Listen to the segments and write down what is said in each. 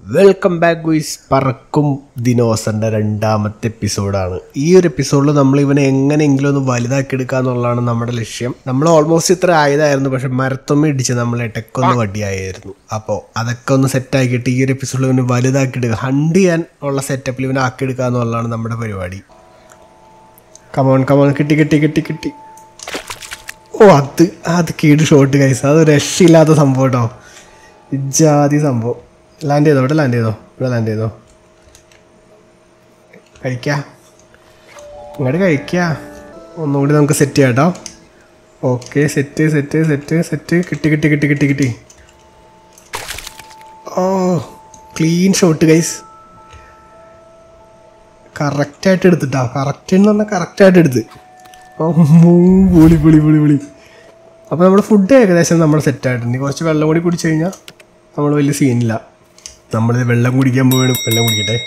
Welcome back guys പറക്കും ദിനോസറിൻ്റെ രണ്ടാമത്തെ എപ്പിസോഡാണ് ഈ ഒരു എപ്പിസോഡിൽ നമ്മൾ ഇവനെ എങ്ങനെയെങ്കിലും ഒന്ന് വലുതാക്കി എടുക്കുക എന്നുള്ളതാണ് നമ്മുടെ ലക്ഷ്യം നമ്മൾ ഓൾമോസ്റ്റ് ഇത്ര ആയതായിരുന്നു പക്ഷെ മരത്തൊമ്മ ഇടിച്ച് നമ്മൾ ഇടയ്ക്കൊന്ന് വടിയായിരുന്നു അപ്പോൾ അതൊക്കെ ഒന്ന് സെറ്റ് ആക്കിയിട്ട് ഈ ഒരു എപ്പിസോഡിൽ ഇവന് വലുതാക്കി എടുക്കുക ഹണ്ട് ചെയ്യാൻ ഉള്ള സെറ്റപ്പിൽ ഇവനെ ആക്കി എടുക്കുക എന്നുള്ളതാണ് നമ്മുടെ പരിപാടി കമോൺ കമോൺ കിട്ടി കിട്ടി കിട്ടി കിട്ടി ഓ അത് അത് കീട് ഷോട്ട് കൈസ് അത് രക്ഷയില്ലാത്ത സംഭവം കേട്ടോ ഇജാതി സംഭവം ലാൻഡ് ചെയ്തോ ഇവിടെ ലാൻഡ് ചെയ്തോ ഇവിടെ ലാൻഡ് ചെയ്തോ കഴിക്കാം ഇങ്ങോട്ട് കഴിക്കാം ഒന്നുകൂടി നമുക്ക് സെറ്റ് ചെയ്യാം കേട്ടോ okay set set set set കിട്ടി കിട്ടി കിട്ടി കിട്ടി കിട്ടി ഓ ക്ലീൻ ഷോട്ട് ഗൈസ് കറക്റ്റായിട്ട് എടുത്തിട്ടാ കറക്റ്റ് എന്ന് പറഞ്ഞാൽ കറക്റ്റായിട്ട് എടുത്ത് ഓ പൊളി പൊളി പൊളി പൊളി അപ്പോൾ നമ്മുടെ ഫുഡ് ഏകദേശം നമ്മൾ സെറ്റ് ആയിട്ടുണ്ട് കുറച്ച് വെള്ളം കൂടി കുടിച്ചു കഴിഞ്ഞാൽ നമ്മൾ വലിയ സീനില്ല നമ്മൾ വെള്ളം കുടിക്കാൻ പോവാണ് വെള്ളം കുടിക്കട്ടെ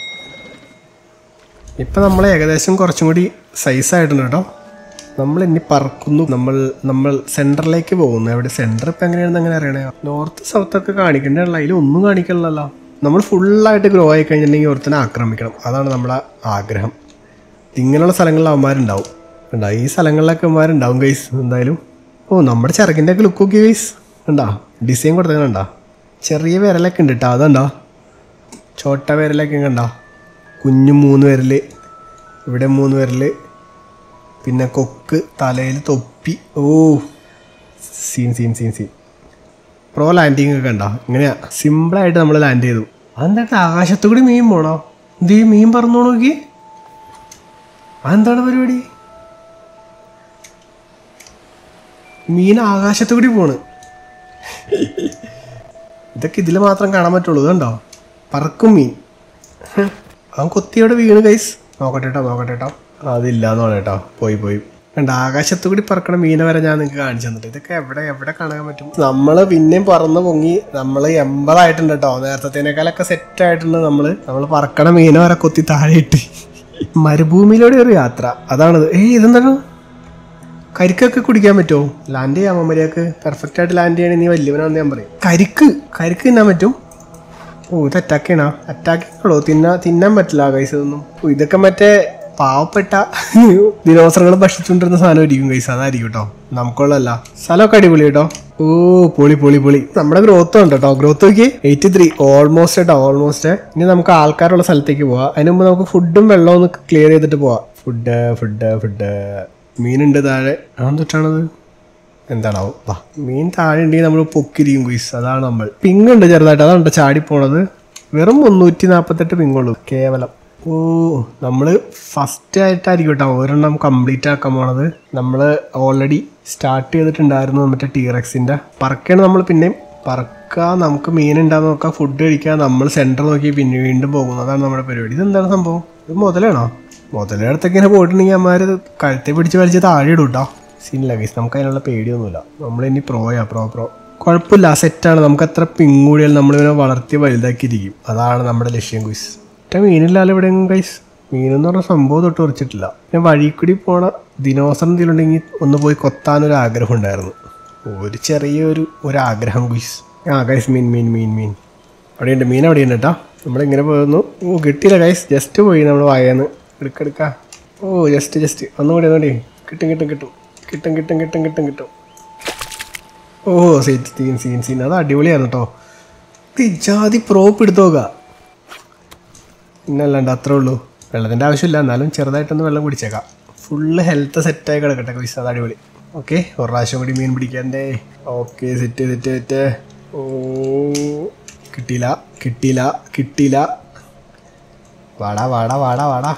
ഇപ്പം നമ്മൾ ഏകദേശം കുറച്ചും കൂടി സൈസ് ആയിട്ടുണ്ട് കേട്ടോ നമ്മൾ ഇനി പറക്കുന്നു നമ്മൾ നമ്മൾ സെൻറ്ററിലേക്ക് പോകുന്നു എവിടെ സെൻറ്റർ ഇപ്പം എങ്ങനെയാണെന്ന് അങ്ങനെ അറിയണേ നോർത്ത് സൗത്ത് ഒക്കെ കാണിക്കണ്ടല്ല അതിൽ ഒന്നും കാണിക്കണല്ലോ നമ്മൾ ഫുള്ളായിട്ട് ഗ്രോ ആയി കഴിഞ്ഞിട്ടുണ്ടെങ്കിൽ ഒരുത്തനെ ആക്രമിക്കണം അതാണ് നമ്മുടെ ആഗ്രഹം ഇങ്ങനെയുള്ള സ്ഥലങ്ങളിൽ അവന്മാരുണ്ടാവും ഉണ്ടാവും ഈ സ്ഥലങ്ങളിലൊക്കെ അവന്മാരുണ്ടാവും ഗൈസ് എന്തായാലും ഓ നമ്മുടെ ചിറകിൻ്റെ ഒക്കെ ലുക്ക് നോക്കി ഗൈസ് ഉണ്ടാ ഡിസൈൻ കൊടുത്തത് കണ്ടാ ചെറിയ വിരലൊക്കെ ഉണ്ട് കേട്ടോ അതുണ്ടോ ചോട്ട വിരലൊക്കെ കണ്ടാ കുഞ്ഞു മൂന്ന് വിരൽ ഇവിടെ മൂന്ന് വിരൽ പിന്നെ കൊക്ക് തലയിൽ തൊപ്പി ഓ scene scene scene scene pro landing ഒക്കെ കണ്ടോ ഇങ്ങനെയാ സിമ്പിളായിട്ട് നമ്മൾ ലാൻഡ് ചെയ്തു അതെന്താ ആകാശത്തു കൂടി മീൻ പോണോ എന്ത് ഈ മീൻ പറന്നു നോക്കി അതെന്താണ് പരിപാടി മീൻ ആകാശത്തു കൂടി പോണ് ഇതൊക്കെ ഇതിൽ മാത്രം കാണാൻ പറ്റുള്ളൂ ഇതുണ്ടോ പറക്കും മീൻ ഹ്. അവൻ കൊത്തിയോടെ വീണ് കൈസ് നോക്കട്ടെ കേട്ടോ നോക്കട്ടെ കേട്ടോ അതില്ലാന്ന് പറയാം കേട്ടോ പോയി പോയി കണ്ട ആകാശത്തു കൂടി പറക്കണ മീനെ വരെ ഞാൻ നിങ്ങൾക്ക് കാണിച്ചു തന്നിട്ട് ഇതൊക്കെ എവിടെ എവിടെ കാണാൻ പറ്റും നമ്മള് പിന്നെയും പറന്ന് പൊങ്ങി നമ്മൾ എൺപതായിട്ടുണ്ട് കേട്ടോ നേരത്തേനേക്കാളൊക്കെ സെറ്റ് ആയിട്ടുണ്ട് നമ്മള് നമ്മൾ പറക്കണ മീനെ വരെ കൊത്തി താഴെ ഇട്ട് മരുഭൂമിയിലൂടെ ഒരു യാത്ര അതാണത് ഏയ് ഇതെന്താണ് കരിക്കൊക്കെ കുടിക്കാൻ പറ്റുമോ ലാൻഡ് ചെയ്യാമോ മര്യാദക്ക് പെർഫെക്റ്റ് ആയിട്ട് ലാൻഡ് ചെയ്യണേ നീ വലിയവനാണെന്ന് ഞാൻ പറയും കരിക്ക് കരിക്ക് തിന്നാൻ പറ്റും ഓ ഇത് അറ്റാക്കണ അറ്റാക്കിങ്ങളോ തിന്നാ തിന്നാൻ പറ്റില്ല കൈസ് ഇതൊന്നും ഓ ഇതൊക്കെ മറ്റേ പാവപ്പെട്ട ദിനോസരങ്ങൾ ഭക്ഷിച്ചുകൊണ്ടിരുന്ന സാധനം ഇരിക്കും കൈസ് അതായിരിക്കും കേട്ടോ നമുക്കുള്ളതല്ല സ്ഥലമൊക്കെ അടിപൊളി കേട്ടോ ഓ പൊളി പൊളി പൊളി നമ്മുടെ ഗ്രോത്ത് ഉണ്ട് കേട്ടോ ഗ്രോത്ത് നോക്കി എയ്റ്റി ത്രീ ഓൾമോസ്റ്റ് കേട്ടോ ഓൾമോസ്റ്റ് ഇനി നമുക്ക് ആൾക്കാരുള്ള സ്ഥലത്തേക്ക് പോവാം അതിന് മുമ്പ് നമുക്ക് ഫുഡും വെള്ളവും ഒന്ന് ക്ലിയർ ചെയ്തിട്ട് പോവാം ഫുഡ് ഫുഡ് ഫുഡ് മീനുണ്ട് താഴെ അതെന്തൊട്ടാണത് എന്താണാവും വാ മീൻ താഴെ ഉണ്ടെങ്കിൽ നമ്മൾ പൊക്കിരിക്കും കുയിസ് അതാണ് നമ്മൾ പിങ്ങുണ്ട് ചെറുതായിട്ട് അതാണ് ചാടി പോണത് വെറും മുന്നൂറ്റി നാൽപ്പത്തെട്ട് പിങ്ങുള്ളൂ കേവലം ഓ നമ്മൾ ഫസ്റ്റ് ആയിട്ടായിരിക്കും കേട്ടോ ഒരെണ്ണം കംപ്ലീറ്റ് ആക്കാൻ പോണത് നമ്മൾ ഓൾറെഡി സ്റ്റാർട്ട് ചെയ്തിട്ടുണ്ടായിരുന്നു മറ്റേ ടീറക്സിൻ്റെ പറക്കാണ് നമ്മൾ പിന്നെയും പറക്കുക നമുക്ക് മീൻ ഉണ്ടാകുന്ന നോക്കാം ഫുഡ് കഴിക്കുക നമ്മൾ സെൻറ്റർ നോക്കി പിന്നെ വീണ്ടും പോകുന്നു അതാണ് നമ്മുടെ പരിപാടി ഇതെന്താണ് സംഭവം ഇത് മുതലാണോ മുതലയുടെ അടുത്തൊക്കെ ഇങ്ങനെ പോയിട്ടുണ്ടെങ്കിൽ അമ്മമാർ കഴുത്തെ പിടിച്ച് വലിച്ച് താഴെ ഇടും കേട്ടോ സീനില്ല ഗൈസ് നമുക്ക് അതിനുള്ള പേടിയൊന്നുമില്ല നമ്മളിനി പ്രോയാ പ്രോ പ്രോ കുഴപ്പമില്ല സെറ്റാണ് നമുക്ക് എത്ര പിങ്ങൂടിയാൽ നമ്മളിവനെ വളർത്തി വലുതാക്കിയിരിക്കും അതാണ് നമ്മുടെ ലക്ഷ്യം ഗൈസ് ഒറ്റ മീനില്ലാലും ഇവിടെ ഗൈസ് മീനെന്ന് പറഞ്ഞ സംഭവം തൊട്ട് ഉറച്ചിട്ടില്ല പിന്നെ വഴി കൂടി പോണ ദിനോസരം എന്തെങ്കിലുണ്ടെങ്കിൽ ഒന്ന് പോയി കൊത്താനൊരു ആഗ്രഹം ഉണ്ടായിരുന്നു ഒരു ചെറിയൊരു ഒരു ആഗ്രഹം ഗൈസ് ആ ഗൈസ് മീൻ മീൻ മീൻ മീൻ അവിടെയുണ്ട് മീൻ അവിടെയുണ്ട് കേട്ടോ നമ്മളിങ്ങനെ പോകുന്നു ഓ കിട്ടിയില്ല ഗൈസ് ജസ്റ്റ് പോയി നമ്മൾ വായന്ന് എടുക്കെടുക്ക ഓ ജസ്റ്റ് ജസ്റ്റ് ഒന്നുകൂടി ഒന്നുകൂടി കിട്ടും കിട്ടും കിട്ടും കിട്ടും കിട്ടും കിട്ടും കിട്ടും കിട്ടും ഓ സീൻ സീൻ സീൻ സീൻ അത് അടിപൊളിയായിരുന്നു കേട്ടോ ഇത് ജാതി പ്രോപ്പ് എടുത്തു നോക്കുക പിന്നല്ലാണ്ട് അത്രേ ഉള്ളൂ വെള്ളത്തിൻ്റെ ആവശ്യമില്ല എന്നാലും ചെറുതായിട്ടൊന്ന് വെള്ളം കുടിച്ചേക്കാം ഫുള്ള് ഹെൽത്ത് സെറ്റായി കിടക്കട്ടെ പൈസ അത് അടിപൊളി ഓക്കെ ഒരു പ്രാവശ്യം കൂടി മീൻ പിടിക്കാൻ്റെ ഓക്കെ സെറ്റ് സെറ്റ് സെറ്റ് ഓ കിട്ടിയില്ല കിട്ടിയില്ല കിട്ടിയില്ല വാടാ വാടാ വാടാ വാടാ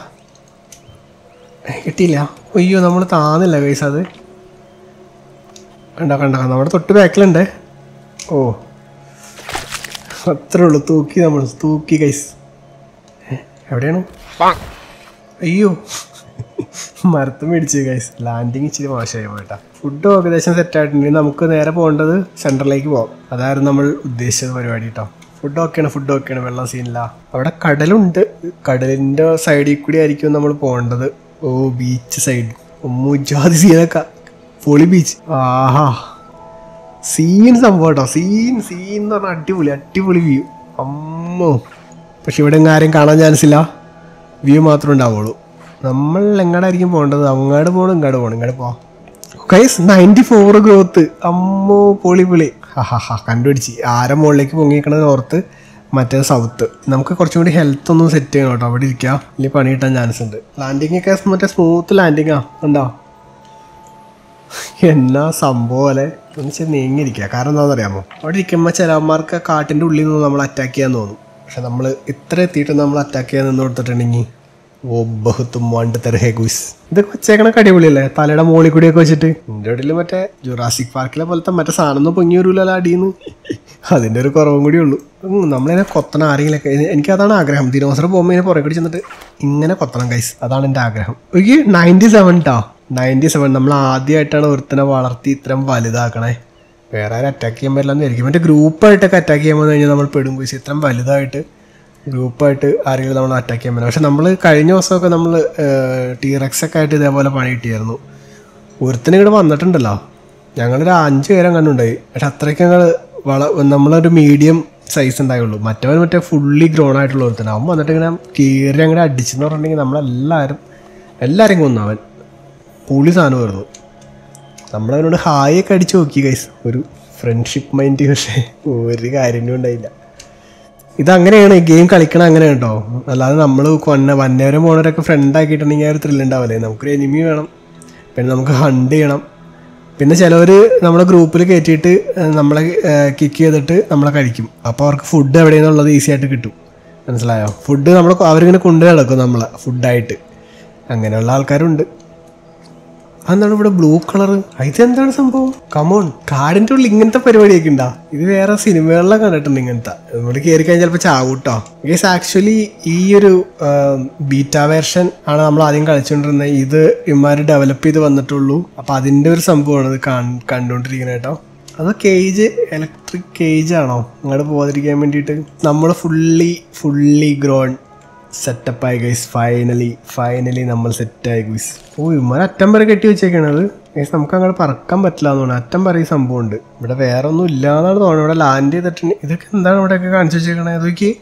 കിട്ടിയില്ല അയ്യോ നമ്മൾ താന്നില്ല കൈസ് അത് കണ്ട കണ്ട നമ്മുടെ തൊട്ട് ബാക്കിലുണ്ട് ഓ അത്രേ ഉള്ളൂ തൂക്കി നമ്മൾ തൂക്കി കൈസ് എവിടെയാണ് അയ്യോ മരത്ത് മേടിച്ച് കൈസ് ലാൻഡിങ് ഇച്ചിരി മോശമായി പോയിട്ടാ ഫുഡ് ഏകദേശം സെറ്റ് ആയിട്ടുണ്ടെങ്കിൽ നമുക്ക് നേരെ പോകേണ്ടത് സെൻറ്ററിലേക്ക് പോകാം അതായിരുന്നു നമ്മൾ ഉദ്ദേശിച്ചത് പരിപാടി കേട്ടോ ഫുഡ് ഓക്കെയാണ് ഫുഡ് ഓക്കെയാണ് വെള്ളം സീനില്ല അവിടെ കടലുണ്ട് കടലിൻ്റെ സൈഡിൽ കൂടി ആയിരിക്കും നമ്മൾ പോകേണ്ടത് ഓ ബീച്ച് സൈഡ് മുജാതി സീനൊക്കെ പൊളി ബീച്ച് ആഹാ സീൻ സംഭവം കേട്ടോ സീൻ സീൻ എന്ന് പറഞ്ഞാൽ അടിപൊളി അടിപൊളി വ്യൂ അമ്മോ പക്ഷെ ഇവിടെ ഇങ്ങ് ആരെയും കാണാൻ ചാൻസ് ഇല്ല വ്യൂ മാത്രമേ ഉണ്ടാവുള്ളൂ നമ്മൾ എങ്ങോട്ടായിരിക്കും പോകേണ്ടത് അങ്ങോട്ട് പോകണം ഇങ്ങോട്ട് പോകണം ഇങ്ങോട്ട് പോവാം ഗൈസ് നയൻറ്റി ഫോർ ഗ്രോത്ത് അമ്മോ പൊളി പൊളി ഹാ ഹാ ഹാ കണ്ടുപിടിച്ച് ആരെ മുകളിലേക്ക് പൊങ്ങിക്കണത് ഓർത്ത് മറ്റേ സൗത്ത് നമുക്ക് കുറച്ചും കൂടി ഹെൽത്ത് ഒന്ന് സെറ്റ് ചെയ്യണം കേട്ടോ അവിടെ ഇരിക്കാം ഇല്ലെങ്കിൽ പണി കിട്ടാൻ ചാൻസ് ഉണ്ട് ലാൻഡിങ് ഒക്കെ മറ്റേ സ്മൂത്ത് ലാൻഡിങ്ങാ ഉണ്ടോ എന്നാ സംഭവം അല്ലേ ഒന്ന് ചെന്ന് നീങ്ങിയിരിക്കുക കാരണം എന്താണെന്ന് അറിയാമോ അവിടെ ഇരിക്കുമ്പോൾ ചിലന്മാർക്ക് കാട്ടിൻ്റെ ഉള്ളിൽ നിന്ന് നമ്മൾ അറ്റാക്ക് ചെയ്യാൻ തോന്നും പക്ഷെ നമ്മൾ ഇത്ര എത്തിയിട്ട് നമ്മൾ അറ്റാക്ക് ചെയ്യാൻ നിന്ന് കൊടുത്തിട്ടുണ്ടെങ്കിൽ ഓ ബഹുത്തും വണ്ട് തരഹേ ഗുസ് ഇതൊക്കെ വെച്ചേക്കണ അടിപൊളിയല്ലേ തലയുടെ മോളിൽ കൂടിയൊക്കെ വെച്ചിട്ട് എൻ്റെ ഇടയിൽ മറ്റേ ജുറാസിക് പാർക്കിലെ പോലത്തെ മറ്റേ സാധനം ഒന്നും പൊങ്ങി വരൂലല്ലോ അടിയെന്ന് അതിൻ്റെ ഒരു കുറവും കൂടി ഉള്ളൂ ഉം, നമ്മളിങ്ങനെ കൊത്തണം ആരെങ്കിലൊക്കെ എനിക്കതാണ് ആഗ്രഹം ദിനോസർ പോകുമ്പോൾ ഇങ്ങനെ പുറകെ ചെന്നിട്ട് ഇങ്ങനെ കൊത്തണം ഗൈസ് അതാണ് എൻ്റെ ആഗ്രഹം ഒരു നയൻറ്റി സെവൻ ട്ടോ നയൻറ്റി സെവൻ നമ്മൾ ആദ്യമായിട്ടാണ് ഒരുത്തനെ വളർത്തി ഇത്രയും വലുതാക്കണേ വേറെ ആരും അറ്റാക്ക് ചെയ്യാൻ പറ്റില്ലെന്ന് ആയിരിക്കും മറ്റേ ഗ്രൂപ്പായിട്ടൊക്കെ അറ്റാക്ക് ചെയ്യാൻ വന്നു കഴിഞ്ഞാൽ നമ്മൾ പെടും കുശി ഇത്രയും വലുതായിട്ട് ഗ്രൂപ്പായിട്ട് ആരെങ്കിലും നമ്മൾ അറ്റാക്ക് ചെയ്യാൻ പറ്റില്ല പക്ഷെ നമ്മൾ കഴിഞ്ഞ ദിവസമൊക്കെ നമ്മൾ ടീറക്സ് ഒക്കെ ആയിട്ട് ഇതേപോലെ പണി കിട്ടിയായിരുന്നു ഒരുത്തനും ഇങ്ങോട്ട് വന്നിട്ടുണ്ടല്ലോ ഞങ്ങളൊരു അഞ്ച് പേരും കണ്ടുണ്ടായി പക്ഷെ അത്രയ്ക്ക് ഞങ്ങൾ വള നമ്മളൊരു മീഡിയം സൈസ് ഉണ്ടായുള്ളൂ മറ്റവൻ മറ്റേ ഫുള്ളി ഗ്രോൺ ആയിട്ടുള്ള ഒരുത്തനാണ് അവൻ വന്നിട്ട് ഇങ്ങനെ കീറി അങ്ങനെ അടിച്ചെന്ന് പറഞ്ഞിട്ടുണ്ടെങ്കിൽ നമ്മളെല്ലാവരും എല്ലാവരെയും കൊന്നു അവൻ പുളി സാധനമായിരുന്നു നമ്മളവനോട് ഹായ് ഒക്കെ അടിച്ച് നോക്കി ഗൈസ് ഒരു ഫ്രണ്ട്ഷിപ്പ് മൈൻഡ് പക്ഷേ ഒരു കാര്യങ്ങളും ഉണ്ടായില്ല ഇതങ്ങനെയാണ് ഈ ഗെയിം കളിക്കണം അങ്ങനെ കേട്ടോ അല്ലാതെ നമ്മൾ കൊന്ന വന്നവരും പോണവരൊക്കെ ഫ്രണ്ട് ആക്കിയിട്ടുണ്ടെങ്കിൽ ആ ഒരു ത്രില്ല് ഉണ്ടാവില്ലേ നമുക്കൊരു എനിമി വേണം പിന്നെ നമുക്ക് ഹണ്ട് ചെയ്യണം പിന്നെ ചിലവർ നമ്മളെ ഗ്രൂപ്പിൽ കയറ്റിയിട്ട് ഏഹ്, നമ്മളെ കിക്ക് ചെയ്തിട്ട് നമ്മളെ കഴിക്കും അപ്പോൾ അവർക്ക് ഫുഡ് എവിടെയെന്നുള്ളത് ഈസി ആയിട്ട് കിട്ടും മനസ്സിലായോ ഫുഡ് നമ്മൾ അവരിങ്ങനെ കൊണ്ടു നടക്കും നമ്മളെ ഫുഡായിട്ട് അങ്ങനെയുള്ള ആൾക്കാരുണ്ട് അതെന്താണ് ഇവിടെ ബ്ലൂ കളർ ഇതെന്താണ് സംഭവം കമോൺ കാടിന്റെ ഉള്ളിൽ ഇങ്ങനത്തെ പരിപാടിയൊക്കെ ഉണ്ടാ ഇത് വേറെ സിനിമകളിലൊക്കെ കണ്ടിട്ടുണ്ട് ഇങ്ങനത്തെ നമ്മൾ കയറി കഴിഞ്ഞാൽ ചിലപ്പോൾ ചാവൂട്ടോ ഗേസ് ആക്ച്വലി ഈ ഒരു ബീറ്റ വേർഷൻ ആണ് നമ്മൾ ആദ്യം കളിച്ചുകൊണ്ടിരുന്നത് ഇത് ഇമാര് ഡെവലപ്പ് ചെയ്ത് വന്നിട്ടുള്ളൂ അപ്പൊ അതിന്റെ ഒരു സംഭവമാണ് ഇത് കാണ്- കണ്ടുകൊണ്ടിരിക്കുന്നത് കേട്ടോ അത് കേജ് ഇലക്ട്രിക് കേജ് ആണോ അങ്ങോട്ട് പോകാതിരിക്കാൻ വേണ്ടിയിട്ട് നമ്മൾ ഫുള്ളി ഫുള്ളി ഗ്രോൺ സെറ്റപ്പായി ഗൈസ് ഫൈനലി ഫൈനലി നമ്മൾ സെറ്റായി ഗൈസ് ഓ ഇമാർ അറ്റം വരെ കെട്ടി വെച്ചേക്കണത് ഗൈസ് നമുക്ക് അങ്ങോട്ട് പറക്കാൻ പറ്റില്ല എന്ന് തോന്നുന്നു അറ്റം വരെ ഈ സംഭവം ഉണ്ട് ഇവിടെ വേറെ ഒന്നും ഇല്ലാന്നാണ് തോന്നുന്നത് ഇവിടെ ലാൻഡ് ചെയ്തിട്ടുണ്ട് ഇതൊക്കെ എന്താണ് ഇവിടെയൊക്കെ കാണിച്ചു വെച്ചേക്കണേ അതൊക്കെ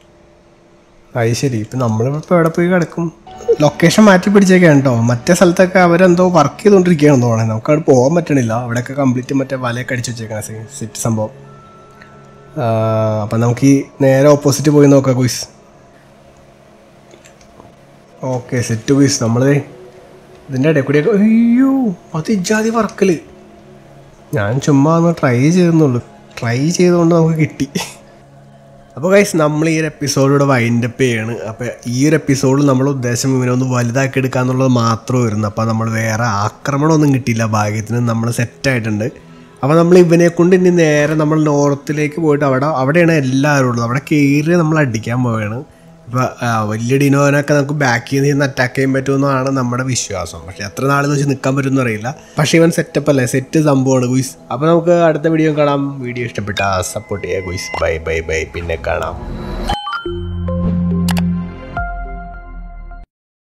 അത് ശരി ഇപ്പം നമ്മളിപ്പോൾ എവിടെ പോയി കിടക്കും ലൊക്കേഷൻ മാറ്റി പിടിച്ചേക്കാണ് കേട്ടോ മറ്റേ സ്ഥലത്തൊക്കെ അവരെന്തോ വർക്ക് ചെയ്തുകൊണ്ടിരിക്കുകയാണെന്ന് തോന്നണേ നമുക്ക് അവിടെ പോകാൻ പറ്റണില്ല അവിടെയൊക്കെ കംപ്ലീറ്റ് മറ്റേ വലയൊക്കെ അടിച്ചു വെച്ചേക്കണേ സെറ്റ് സംഭവം അപ്പം നമുക്ക് ഈ നേരെ ഓപ്പോസിറ്റ് പോയി നോക്കാം കുയിസ് ഓക്കെ സെറ്റ് കുയിസ് നമ്മളേ ഇതിൻ്റെ ഇടയിൽ കൂടിയൊക്കെ അയ്യോ അത് ഇജാതി വർക്കല് ഞാൻ ചുമ്മാ ഒന്ന് ട്രൈ ചെയ്തെന്നുള്ളൂ ട്രൈ ചെയ്തുകൊണ്ട് നമുക്ക് കിട്ടി അപ്പോൾ ഗൈസ് നമ്മൾ ഈ ഒരു എപ്പിസോഡിലൂടെ വൈൻഡപ്പ് ചെയ്യാണ് അപ്പോൾ ഈ ഒരു എപ്പിസോഡിൽ നമ്മൾ ഉദ്ദേശം ഇവനെ ഒന്ന് വലുതാക്കി എടുക്കുക എന്നുള്ളത് മാത്രമായിരുന്നു അപ്പോൾ നമ്മൾ വേറെ ആക്രമണമൊന്നും കിട്ടിയില്ല ഭാഗ്യത്തിന് നമ്മൾ സെറ്റായിട്ടുണ്ട് അപ്പോൾ നമ്മൾ ഇവനെ കൊണ്ട് ഇനി നേരെ നമ്മൾ നോർത്തിലേക്ക് പോയിട്ട് അവിടെ അവിടെയാണ് എല്ലാവരും ഉള്ളത് അവിടെ കയറി നമ്മൾ അടിക്കാൻ പോവുകയാണ് ഇപ്പോൾ വലിയ ഡിനോനൊക്കെ നമുക്ക് ബാക്ക് ചെയ്ത് നിന്ന് അറ്റാക്ക് ചെയ്യാൻ പറ്റുമെന്നാണ് നമ്മുടെ വിശ്വാസം പക്ഷേ എത്ര നാളെന്ന് വെച്ച് നിൽക്കാൻ പറ്റുമെന്ന് അറിയില്ല പക്ഷേ ഇവൻ സെറ്റപ്പ് അല്ലേ സെറ്റ് സംഭവമാണ് ഗുയിസ് അപ്പോൾ നമുക്ക് അടുത്ത വീഡിയോ കാണാം വീഡിയോ ഇഷ്ടപ്പെട്ട സപ്പോർട്ട് ചെയ്യുക ഗുയിസ് ബൈ ബൈ ബൈ പിന്നെ കാണാം